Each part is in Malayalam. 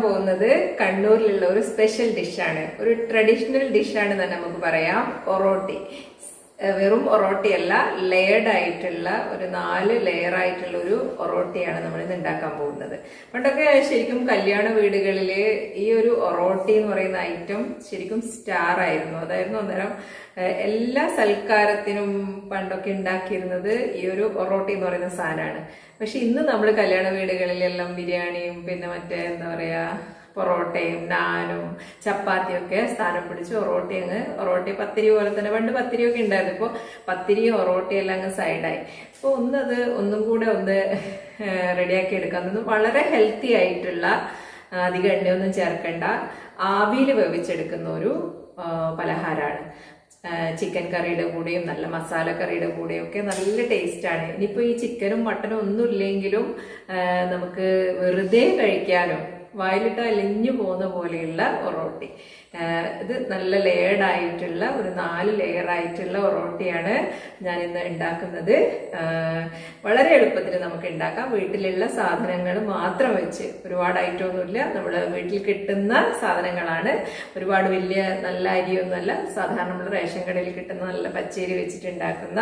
പോകുന്നത് കണ്ണൂരിലുള്ള ഒരു സ്പെഷ്യൽ ഡിഷാണ് ഒരു ട്രഡീഷണൽ ഡിഷാണ് തന്നെ നമുക്ക് പറയാം ഒറോട്ടി ഏഹ് വെറും ഒറോട്ടി അല്ല ലെയർഡ് ആയിട്ടുള്ള ഒരു നാല് ലെയർ ആയിട്ടുള്ള ഒരു ഒറോട്ടിയാണ് നമ്മൾ ഇന്ന് ഉണ്ടാക്കാൻ പോകുന്നത് പണ്ടൊക്കെ ശരിക്കും കല്യാണ വീടുകളിൽ ഈ ഒരു ഒറോട്ടി എന്ന് പറയുന്ന ഐറ്റം ശരിക്കും സ്റ്റാർ ആയിരുന്നു അതായിരുന്നു അന്നേരം ഏഹ് എല്ലാ സൽക്കാരത്തിനും പണ്ടൊക്കെ ഉണ്ടാക്കിയിരുന്നത് ഈ ഒരു ഒറോട്ടി എന്ന് പറയുന്ന സാധനമാണ് പക്ഷെ ഇന്ന് നമ്മൾ കല്യാണ വീടുകളിലെല്ലാം ബിരിയാണിയും പിന്നെ മറ്റേ എന്താ പറയാ പൊറോട്ടയും നാനും ചപ്പാത്തിയും ഒക്കെ സ്ഥാനം പിടിച്ച് ഒറോട്ടി അങ്ങ് ഒറോട്ടി പത്തിരി പോലെ തന്നെ പണ്ട് പത്തിരിയൊക്കെ ഉണ്ടായിരുന്നു ഇപ്പോൾ പത്തിരിയും ഒറോട്ടിയും എല്ലാം അങ്ങ് സൈഡായി അപ്പോൾ ഒന്നത് ഒന്നും കൂടെ ഒന്ന് റെഡിയാക്കി എടുക്കാൻ തോന്നുന്നു വളരെ ഹെൽത്തി ആയിട്ടുള്ള ആ, അധികം എണ്ണയൊന്നും ചേർക്കേണ്ട ആവിയിൽ വേവിച്ചെടുക്കുന്ന ഒരു പലഹാരമാണ് ചിക്കൻ കറിയുടെ കൂടെയും നല്ല മസാല കറിയുടെ കൂടെയും ഒക്കെ നല്ല ടേസ്റ്റാണ് ഇനിയിപ്പോൾ ഈ ചിക്കനും മട്ടനും ഒന്നും ഇല്ലെങ്കിലും ആ, നമുക്ക് വെറുതെ കഴിക്കാനോ വായിലിട്ട് അലിഞ്ഞു പോകുന്ന പോലെയുള്ള ഒറോട്ടി ആ, ഇത് നല്ല ലെയർഡ് ആയിട്ടുള്ള ഒരു നാല് ലെയർ ആയിട്ടുള്ള ഒറോട്ടിയാണ് ഞാൻ ഇന്ന് ഉണ്ടാക്കുന്നത് ആ, വളരെ എളുപ്പത്തിൽ നമുക്ക് ഉണ്ടാക്കാം വീട്ടിലുള്ള സാധനങ്ങൾ മാത്രം വെച്ച് ഒരുപാട് ഐറ്റം ഒന്നുമില്ല നമ്മൾ വീട്ടിൽ കിട്ടുന്ന സാധനങ്ങളാണ് ഒരുപാട് വലിയ നല്ല അരിയൊന്നുമല്ല സാധാരണ നമ്മൾ റേഷൻ കടയിൽ കിട്ടുന്ന നല്ല പച്ചരി വെച്ചിട്ട് ഉണ്ടാക്കുന്ന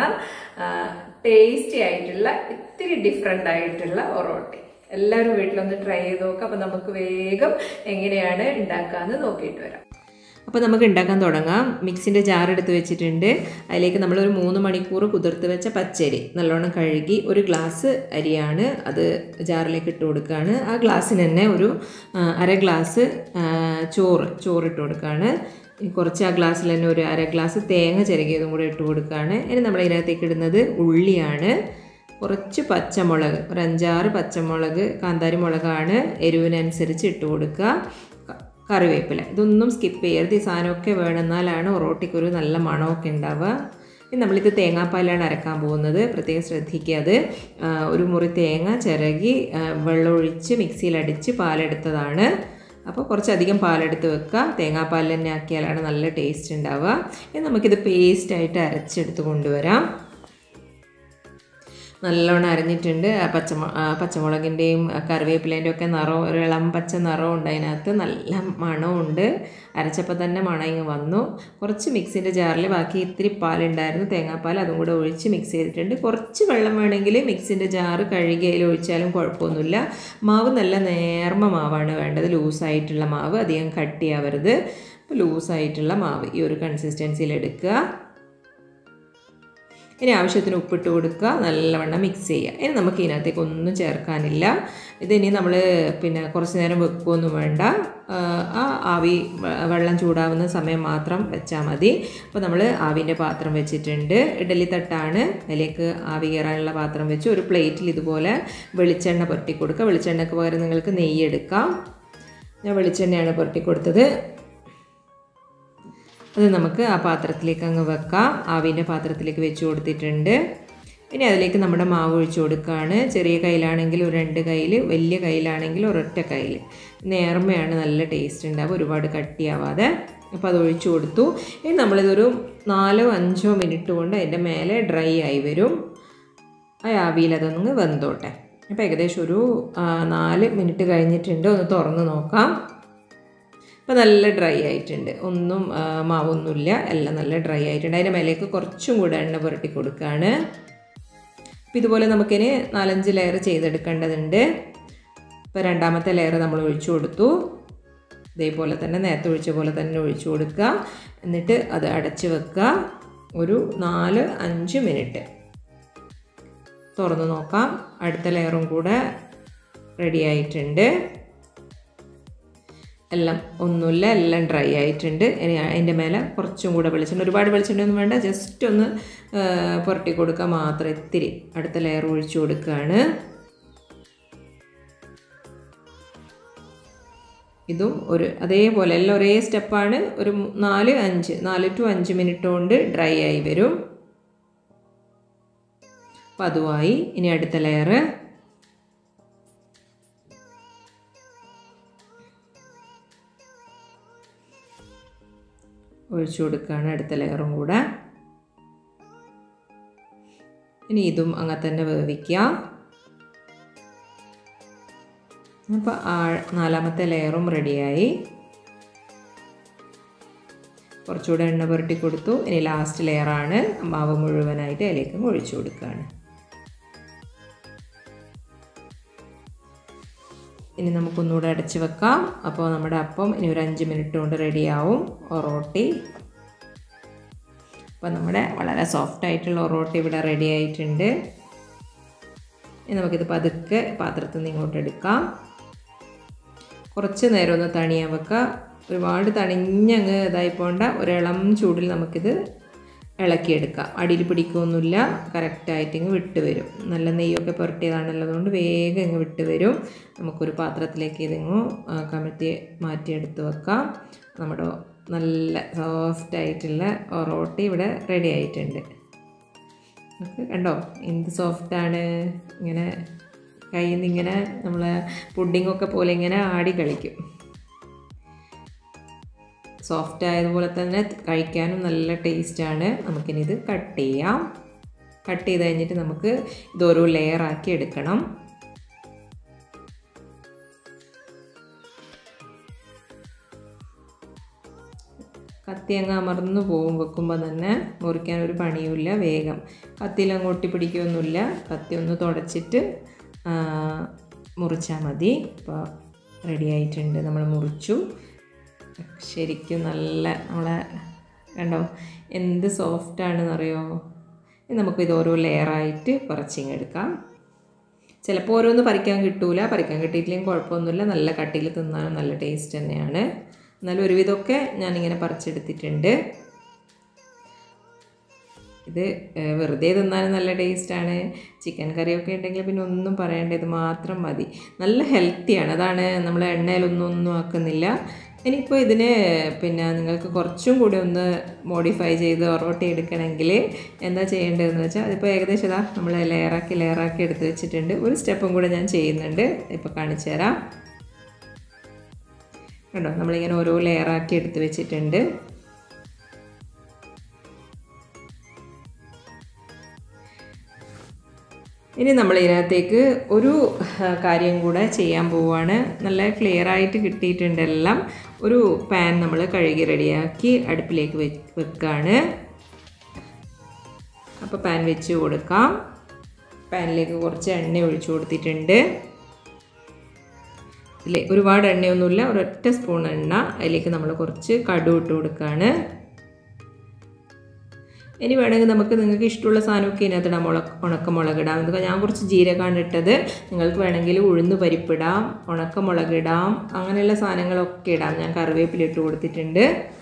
ടേസ്റ്റി ആയിട്ടുള്ള ഇത്തിരി ഡിഫറെൻ്റ് ആയിട്ടുള്ള ഒറോട്ടി എല്ലാവരും വീട്ടിലൊന്ന് ട്രൈ ചെയ്ത് നോക്കാം അപ്പം നമുക്ക് വേഗം എങ്ങനെയാണ് ഉണ്ടാക്കാമെന്ന് നോക്കിയിട്ട് വരാം അപ്പോൾ നമുക്ക് ഉണ്ടാക്കാൻ തുടങ്ങാം മിക്സിൻ്റെ ജാർ എടുത്ത് വെച്ചിട്ടുണ്ട് അതിലേക്ക് നമ്മളൊരു മൂന്ന് മണിക്കൂർ കുതിർത്ത് വെച്ച പച്ചരി നല്ലോണം കഴുകി ഒരു ഗ്ലാസ് അരിയാണ് അത് ജാറിലേക്ക് ഇട്ട് കൊടുക്കുകയാണ് ആ ഗ്ലാസ്സിന് തന്നെ ഒരു ആ, അര ഗ്ലാസ് ആ, ചോറ് ചോറിട്ട് കൊടുക്കുകയാണ് കുറച്ച് ആ ഗ്ലാസ്സിൽ തന്നെ ഒരു അര ഗ്ലാസ് തേങ്ങ ചിരകിയതും കൂടെ ഇട്ട് കൊടുക്കുകയാണ് ഇനി നമ്മൾ ഇതിനകത്തേക്ക് ഇടുന്നത് ഉള്ളിയാണ് കുറച്ച് പച്ചമുളക് ഒരു അഞ്ചാറ് പച്ചമുളക് കാന്താരി മുളകാണ് എരിവിനനുസരിച്ച് ഇട്ട് കൊടുക്കുക ക- കറിവേപ്പില ഇതൊന്നും സ്കിപ്പ് ചെയ്യരുത് ഈ സാധനമൊക്കെ വേണം എന്നാലാണ് ഒറോട്ടിക്ക് ഒരു നല്ല മണമൊക്കെ ഉണ്ടാവുക ഇനി നമ്മളിത് തേങ്ങാപ്പാലാണ് അരക്കാൻ പോകുന്നത് പ്രത്യേകം ശ്രദ്ധിക്കുക അത് ആ, ഒരു മുറി തേങ്ങ ചിരകി ആ, വെള്ളമൊഴിച്ച് മിക്സിയിലടിച്ച് പാലെടുത്തതാണ് അപ്പോൾ കുറച്ചധികം പാലെടുത്ത് വെക്കുക തേങ്ങാപ്പാൽ തന്നെ ആക്കിയാലാണ് നല്ല ടേസ്റ്റ് ഉണ്ടാവുക ഇനി നമുക്കിത് പേസ്റ്റായിട്ട് അരച്ചെടുത്ത് കൊണ്ടുവരാം നല്ലോണം അരഞ്ഞിട്ടുണ്ട് ആ പച്ചമു ആ പച്ചമുളകിൻ്റെയും കറിവേപ്പിലേൻ്റെയും ഒക്കെ നിറം ഒരു ഇളം പച്ച നിറം ഉണ്ട് അതിനകത്ത് നല്ല മണമുണ്ട് അരച്ചപ്പോൾ തന്നെ മണം ഇങ്ങ് വന്നു കുറച്ച് മിക്സിൻ്റെ ജാറിൽ ബാക്കി ഇത്തിരി പാലുണ്ടായിരുന്നു തേങ്ങാപ്പാൽ അതും കൂടെ ഒഴിച്ച് മിക്സ് ചെയ്തിട്ടുണ്ട് കുറച്ച് വെള്ളം വേണമെങ്കിൽ മിക്സിൻ്റെ ജാറ് കഴുകി അതിൽ ഒഴിച്ചാലും കുഴപ്പമൊന്നുമില്ല മാവ് നല്ല നേർമ മാവാണ് വേണ്ടത് ലൂസായിട്ടുള്ള മാവ് അധികം കട്ടിയാവരുത് അപ്പോൾ ലൂസായിട്ടുള്ള മാവ് ഈ ഒരു കൺസിസ്റ്റൻസിയിൽ എടുക്കുക ഇനി ആവശ്യത്തിന് ഉപ്പിട്ട് കൊടുക്കുക നല്ലവണ്ണം മിക്സ് ചെയ്യുക ഇനി നമുക്ക് ഇതിനകത്തേക്ക് ഒന്നും ചേർക്കാനില്ല ഇതിനി നമ്മൾ പിന്നെ കുറച്ച് നേരം വെക്കുകയൊന്നും വേണ്ട ആ, ആ ആവി വെ- വെള്ളം ചൂടാവുന്ന സമയം മാത്രം വെച്ചാൽ മതി അപ്പോൾ നമ്മൾ ആവിൻ്റെ പാത്രം വെച്ചിട്ടുണ്ട് ഇഡലി തട്ടാണ് അതിലേക്ക് ആവി കയറാനുള്ള പാത്രം വെച്ച് ഒരു പ്ലേറ്റിൽ ഇതുപോലെ വെളിച്ചെണ്ണ പുരട്ടി കൊടുക്കുക വെളിച്ചെണ്ണയ്ക്ക് പകരം നിങ്ങൾക്ക് നെയ്യ് എടുക്കാം ഞാൻ വെളിച്ചെണ്ണയാണ് പുരട്ടി കൊടുത്തത് അത് നമുക്ക് ആ പാത്രത്തിലേക്ക് അങ്ങ് വെക്കാം ആവിൻ്റെ പാത്രത്തിലേക്ക് വെച്ച് കൊടുത്തിട്ടുണ്ട് ഇനി അതിലേക്ക് നമ്മുടെ മാവ് ഒഴിച്ച് കൊടുക്കുകയാണ് ചെറിയ കയ്യിലാണെങ്കിൽ ഒരു രണ്ട് കയ്യിൽ വലിയ കയ്യിലാണെങ്കിൽ ഒരൊറ്റ കയ്യിൽ നേർമയാണ് നല്ല ടേസ്റ്റ് ഉണ്ടാവുക ഒരുപാട് കട്ടിയാവാതെ അപ്പോൾ അത് ഒഴിച്ചു കൊടുത്തു ഇനി നമ്മളിതൊരു നാലോ അഞ്ചോ മിനിറ്റ് കൊണ്ട് അതിൻ്റെ മേലെ ഡ്രൈ ആയി വരും ആ ആവിയിൽ അതൊന്ന് വെന്തോട്ടെ അപ്പോൾ ഏകദേശം ഒരു ആ, നാല് മിനിറ്റ് കഴിഞ്ഞിട്ടുണ്ട് ഒന്ന് തുറന്ന് നോക്കാം അപ്പോൾ നല്ല ഡ്രൈ ആയിട്ടുണ്ട് ഒന്നും ആ, മാവൊന്നുമില്ല എല്ലാം നല്ല ഡ്രൈ ആയിട്ടുണ്ട് അതിൻ്റെ മേലേക്ക് കുറച്ചും കൂടെ എണ്ണ പുരട്ടി കൊടുക്കുകയാണ് അപ്പോൾ ഇതുപോലെ നമുക്കിനി നാലഞ്ച് ലെയർ ചെയ്തെടുക്കേണ്ടതുണ്ട് ഇപ്പോൾ രണ്ടാമത്തെ ലെയർ നമ്മൾ ഒഴിച്ചു കൊടുത്തു ഇതേപോലെ തന്നെ നേരത്തെ ഒഴിച്ച പോലെ തന്നെ ഒഴിച്ചു കൊടുക്കുക എന്നിട്ട് അത് അടച്ച് വെക്കുക ഒരു നാല് അഞ്ച് മിനിറ്റ് തുറന്ന് നോക്കാം അടുത്ത ലെയറും കൂടെ റെഡി ആയിട്ടുണ്ട് എല്ലാം ഒന്നുമില്ല എല്ലാം ഡ്രൈ ആയിട്ടുണ്ട് ഇനി അതിൻ്റെ മേലെ കുറച്ചും കൂടെ വെളിച്ചെണ്ണ ഒരുപാട് വെളിച്ചെണ്ണ ഒന്നും വേണ്ട ജസ്റ്റ് ഒന്ന് ആ, പുരട്ടി കൊടുക്കുക മാത്രം ഇത്തിരി അടുത്ത ലെയർ ഒഴിച്ചു കൊടുക്കുകയാണ് ഇതും ഒരു അതേപോലെ എല്ലാം ഒരേ സ്റ്റെപ്പാണ് ഒരു മൂ- നാല് അഞ്ച് നാല് ടു അഞ്ച് മിനിറ്റ് കൊണ്ട് ഡ്രൈ ആയി വരും അപ്പം അതുമായി ഇനി അടുത്ത ലെയർ ഒഴിച്ചു കൊടുക്കുകയാണ് അടുത്ത ലെയറും കൂടെ ഇനി ഇതും അങ്ങനെ തന്നെ വേവിക്കുക അപ്പോൾ ആ നാലാമത്തെ ലെയറും റെഡിയായി കുറച്ചുകൂടെ എണ്ണ പുരട്ടി കൊടുത്തു ഇനി ലാസ്റ്റ് ലെയറാണ് മാവ് മുഴുവനായിട്ട് അതിലേക്ക് ഒഴിച്ചു കൊടുക്കുകയാണ് ഇനി നമുക്കൊന്നുകൂടെ അടച്ച് വെക്കാം അപ്പോൾ നമ്മുടെ അപ്പം ഇനി ഒരു അഞ്ച് മിനിറ്റ് കൊണ്ട് റെഡിയാവും ഒറോട്ടി അപ്പോൾ നമ്മുടെ വളരെ സോഫ്റ്റ് ആയിട്ടുള്ള ഒറോട്ടി ഇവിടെ റെഡി ആയിട്ടുണ്ട് ഇനി നമുക്കിത് പതുക്കെ പാത്രത്തിൽ നിന്ന് ഇങ്ങോട്ട് എടുക്കാം കുറച്ച് നേരം ഒന്ന് തണിയാൻ വെക്കുക ഒരുപാട് തണിഞ്ഞങ്ങ് ഇതായി പോണ്ട ഒരിളം ചൂടിൽ നമുക്കിത് ഇളക്കിയെടുക്കാം അടിയിൽ പിടിക്കുകയൊന്നുമില്ല കറക്റ്റായിട്ട് ഇങ്ങ് വിട്ട് വരും നല്ല നെയ്യൊക്കെ പുരട്ടിയതാണല്ലോ അതുകൊണ്ട് വേഗം ഇങ്ങ് വിട്ട് വരും നമുക്കൊരു പാത്രത്തിലേക്ക് ഇതിങ്ങ് കമഴ്ത്തി മാറ്റിയെടുത്ത് വെക്കാം നമ്മുടെ നല്ല സോഫ്റ്റ് ആയിട്ടുള്ള റോട്ടി ഇവിടെ റെഡി ആയിട്ടുണ്ട് നമുക്ക് കണ്ടോ എന്ത് സോഫ്റ്റാണ് ഇങ്ങനെ കയ്യിൽ നിന്ന് ഇങ്ങനെ നമ്മൾ പുഡിങ്ങൊക്കെ പോലെ ഇങ്ങനെ ആടി കളിക്കും സോഫ്റ്റ് ആയതുപോലെ തന്നെ കഴിക്കാനും നല്ല ടേസ്റ്റാണ് നമുക്കിനി ഇത് കട്ട് ചെയ്യാം കട്ട് ചെയ്ത് കഴിഞ്ഞിട്ട് നമുക്ക് ഇതൊരു ലെയറാക്കി എടുക്കണം കത്തി അങ്ങ് അമർന്നു പോകും വെക്കുമ്പോൾ തന്നെ മുറിക്കാൻ ഒരു പണിയുമില്ല വേഗം കത്തിയിൽ അങ്ങ് ഒട്ടിപ്പിടിക്കുകയൊന്നുമില്ല കത്തി ഒന്ന് തുടച്ചിട്ട് മുറിച്ചാൽ മതി അപ്പോൾ റെഡി ആയിട്ടുണ്ട് നമ്മൾ മുറിച്ചു ശരിക്കും നല്ല നമ്മളെ കണ്ടോ എന്ത് സോഫ്റ്റാണെന്നറിയോ നമുക്കിത് ഓരോ ലെയറായിട്ട് പറിച്ചിങ്ങെടുക്കാം ചിലപ്പോൾ ഓരോന്ന് പറിക്കാൻ കിട്ടൂല പറിക്കാൻ കിട്ടിയിട്ടില്ലെങ്കിൽ കുഴപ്പമൊന്നുമില്ല നല്ല കട്ടിയിൽ തിന്നാനും നല്ല ടേസ്റ്റ് തന്നെയാണ് എന്നാലും ഒരുവിധമൊക്കെ ഞാനിങ്ങനെ പറിച്ചെടുത്തിട്ടുണ്ട് ഇത് വെറുതെ തിന്നാനും നല്ല ടേസ്റ്റാണ് ചിക്കൻ കറിയൊക്കെ ഉണ്ടെങ്കിൽ പിന്നെ ഒന്നും പറയേണ്ട ഇത് മാത്രം മതി നല്ല ഹെൽത്തിയാണ് അതാണ് നമ്മൾ എണ്ണയിലൊന്നും ഒന്നും ആക്കുന്നില്ല ഇനിയിപ്പോൾ ഇതിന് പിന്നെ നിങ്ങൾക്ക് കുറച്ചും കൂടി ഒന്ന് മോഡിഫൈ ചെയ്ത് ഒറോട്ടി എടുക്കണമെങ്കിൽ എന്താ ചെയ്യേണ്ടതെന്ന് വെച്ചാൽ അതിപ്പോൾ ഏകദേശം ഇതാ നമ്മൾ ലെയറാക്കി ലെയറാക്കി എടുത്ത് വെച്ചിട്ടുണ്ട് ഒരു സ്റ്റെപ്പും കൂടെ ഞാൻ ചെയ്യുന്നുണ്ട് ഇപ്പോൾ കാണിച്ചു തരാം കണ്ടോ നമ്മളിങ്ങനെ ഓരോ ലെയറാക്കി എടുത്ത് വെച്ചിട്ടുണ്ട് ഇനി നമ്മൾ ഇതിനകത്തേക്ക് ഒരു കാര്യം കൂടെ ചെയ്യാൻ പോവുകയാണ് നല്ല ക്ലിയർ ആയിട്ട് കിട്ടിയിട്ടുണ്ട് എല്ലാം ഒരു പാൻ നമ്മൾ കഴുകി റെഡിയാക്കി അടുപ്പിലേക്ക് വെ വെക്കുകയാണ് അപ്പോൾ പാൻ വെച്ച് കൊടുക്കാം പാനിലേക്ക് കുറച്ച് എണ്ണ ഒഴിച്ചു കൊടുത്തിട്ടുണ്ട് ഇതിൽ ഒരുപാട് എണ്ണയൊന്നുമില്ല ഒരൊറ്റ സ്പൂൺ എണ്ണ അതിലേക്ക് നമ്മൾ കുറച്ച് കടു ഇട്ട് കൊടുക്കുകയാണ് ഇനി വേണമെങ്കിൽ നമുക്ക് നിങ്ങൾക്ക് ഇഷ്ടമുള്ള സാധനമൊക്കെ ഇതിനകത്ത് ഇടാം മുളക് ഉണക്കമുളക് ഇടാം ഇതൊക്കെ ഞാൻ കുറച്ച് ജീരകമാണ് ഇട്ടത് നിങ്ങൾക്ക് വേണമെങ്കിൽ ഉഴുന്ന് പരിപ്പിടാം ഉണക്കമുളക് ഇടാം അങ്ങനെയുള്ള സാധനങ്ങളൊക്കെ ഇടാം ഞാൻ കറിവേപ്പില ഇട്ട് കൊടുത്തിട്ടുണ്ട്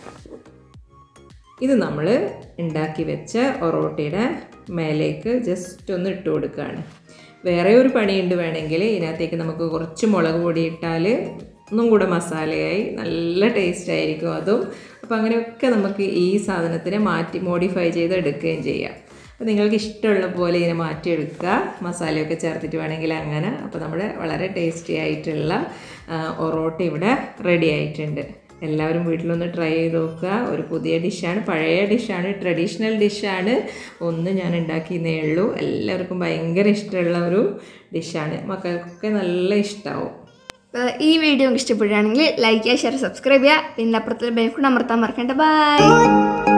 ഇത് നമ്മൾ ഉണ്ടാക്കി വെച്ച ഒറോട്ടിയുടെ മേലേക്ക് ജസ്റ്റ് ഒന്ന് ഇട്ട് കൊടുക്കുകയാണ് വേറെ ഒരു പണിയുണ്ട് വേണമെങ്കിൽ ഇതിനകത്തേക്ക് നമുക്ക് കുറച്ച് മുളക് പൊടി ഇട്ടാൽ ഒന്നും കൂടെ മസാലയായി നല്ല ടേസ്റ്റ് ആയിരിക്കും അതും അപ്പോൾ അങ്ങനെയൊക്കെ നമുക്ക് ഈ സാധനത്തിനെ മാറ്റി മോഡിഫൈ ചെയ്ത് എടുക്കുകയും ചെയ്യാം അപ്പോൾ നിങ്ങൾക്ക് ഇഷ്ടമുള്ള പോലെ ഇതിനെ മാറ്റിയെടുക്കുക മസാലയൊക്കെ ചേർത്തിട്ട് വേണമെങ്കിൽ അങ്ങനെ അപ്പോൾ നമ്മുടെ വളരെ ടേസ്റ്റി ആയിട്ടുള്ള ഒറോട്ട ഇവിടെ റെഡി ആയിട്ടുണ്ട് എല്ലാവരും വീട്ടിലൊന്ന് ട്രൈ ചെയ്ത് നോക്കുക ഒരു പുതിയ ഡിഷാണ് പഴയ ഡിഷാണ് ട്രഡീഷണൽ ഡിഷാണ് ഒന്ന് ഞാൻ ഉണ്ടാക്കിയെന്നേ ഉള്ളൂ എല്ലാവർക്കും ഭയങ്കര ഇഷ്ടമുള്ള ഒരു ഡിഷാണ് മക്കൾക്കൊക്കെ നല്ല ഇഷ്ടമാവും ഈ വീഡിയോ ഇഷ്ടപ്പെടുകയാണെങ്കിൽ ലൈക്ക് ചെയ്യുക ഷെയർ സബ്സ്ക്രൈബ് ചെയ്യുക പിന്നെ അപ്പുറത്തെ ബെൽക്കൂടെ അമർത്താൻ മറക്കണ്ട ബൈ